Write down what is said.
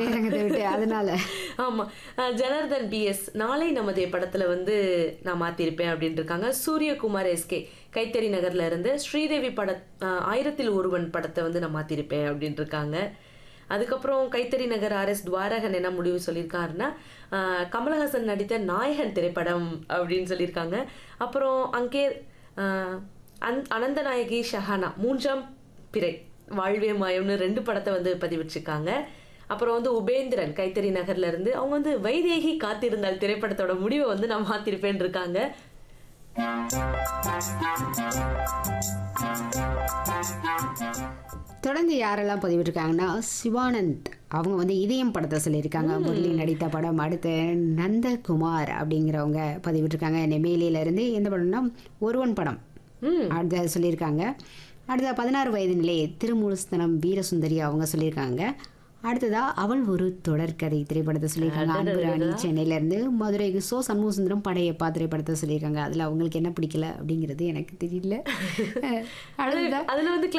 திரையரங்கத்தை விட்டு அதனால ஆமா அஹ் ஜனார்தன் பிஎஸ் நாளை நமதே படத்துல வந்து நான் மாத்திருப்பேன் அப்படின்னு இருக்காங்க சூரியகுமார் எஸ்கே கைத்தறி நகர்ல இருந்து ஸ்ரீதேவி பட அஹ் ஆயிரத்தில் ஒருவன் படத்தை வந்து நான் மாத்திருப்பேன் அப்படின்னு இருக்காங்க அதுக்கப்புறம் கைத்தறி நகர் ஆர் எஸ் துவாரகன் என்ன முடிவு சொல்லியிருக்காருன்னா அஹ் கமலஹாசன் நடித்த நாயகன் திரைப்படம் அப்படின்னு சொல்லியிருக்காங்க அப்புறம் அங்கே அஹ் அந் அனந்தநாயகி ஷஹானா மூன்றாம் பிறை வாழ்வே மாயம்னு ரெண்டு படத்தை வந்து பதிவிட்டிருக்காங்க அப்புறம் வந்து உபேந்திரன் கைத்தறி நகர்ல இருந்து அவங்க வந்து வைதேகி காத்திருந்தால் திரைப்படத்தோட முடிவை வந்து நான் மாத்திருப்பேன் இருக்காங்க தொடர்ந்து யாரெல்லாம் பதிவிட்டிருக்காங்கன்னா சிவானந்த் அவங்க வந்து இதயம் படத்தை சொல்லியிருக்காங்க முரளி நடித்த படம் அடுத்து நந்தகுமார் அப்படிங்கிறவங்க பதிவிட்டிருக்காங்க நெமேலியில இருந்து எந்த படம்னா ஒருவன் படம் ம் அடுத்த சொல்லியிருக்காங்க அடுத்த பதினாறு வயது நிலை திருமூலஸ்தனம் வீரசுந்தரி அவங்க சொல்லியிருக்காங்க அடுத்ததா அவள் ஒரு தொடர்கதை திரைப்படத்தை சொல்லியிருக்காங்க அன்புராணி சென்னையில இருந்து மதுரைக்கு சோ சண்முகசுந்தரம் படையப்பா திரைப்படத்தை சொல்லியிருக்காங்க அதுல அவங்களுக்கு என்ன பிடிக்கல அப்படிங்கிறது எனக்கு தெரியல அடுத்ததா அதுல வந்து